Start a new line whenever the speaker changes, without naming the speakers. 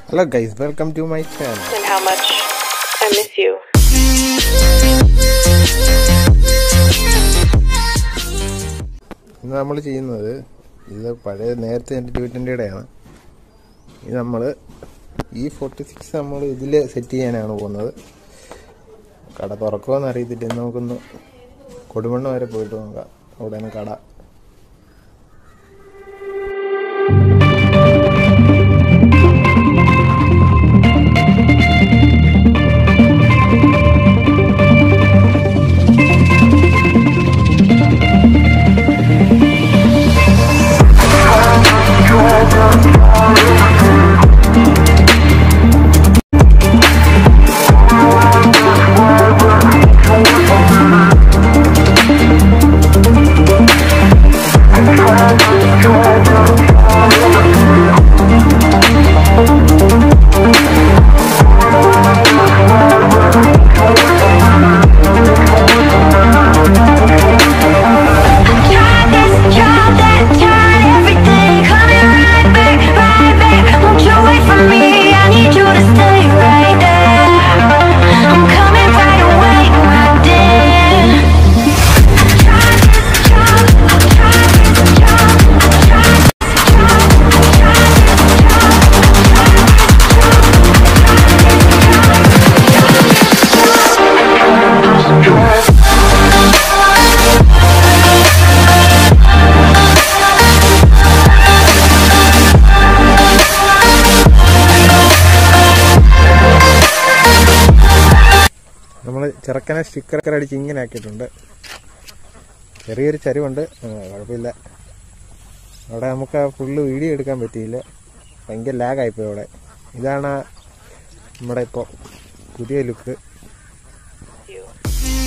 Hello guys welcome to my channel
and how much I miss you.
ഇന്ന് നമ്മൾ ചെയ്യുന്നത് ഇത് പഴയ നേരത്തെ എൻ്റെ ടു ട്വൻറ്റിയുടെയാണ് ഇത് നമ്മൾ ഈ ഫോർട്ടി സിക്സ് നമ്മൾ ഇതിൽ സെറ്റ് ചെയ്യാനാണ് പോകുന്നത് കട തുറക്കുമോയെന്ന് അറിയത്തില്ല ഇന്ന് നമുക്കൊന്ന് കൊടുമണ്ണ് വരെ പോയിട്ട് നോക്കാം അവിടെയാണ് കട
Tried this, tried that, tried everything. Coming right back, right back. Won't you wait for me? I need you to stay right there. I'm coming right away, my dear. Tried this job, I tried this job, I tried this job, I tried this job.
നമ്മൾ ചെറുക്കനെ സ്റ്റിക്കറൊക്കെ അടിച്ച് ഇങ്ങനെ ആക്കിയിട്ടുണ്ട് ചെറിയൊരു ചരിവുണ്ട് ആ, കുഴപ്പമില്ല അവിടെ നമുക്ക് ആ ഫുള്ള് വീഡിയോ എടുക്കാൻ പറ്റിയില്ല ഭയങ്കര ലാഗായിപ്പോയി അവിടെ ഇതാണ് നമ്മുടെ ഇപ്പോൾ പുതിയ ലുക്ക്
You.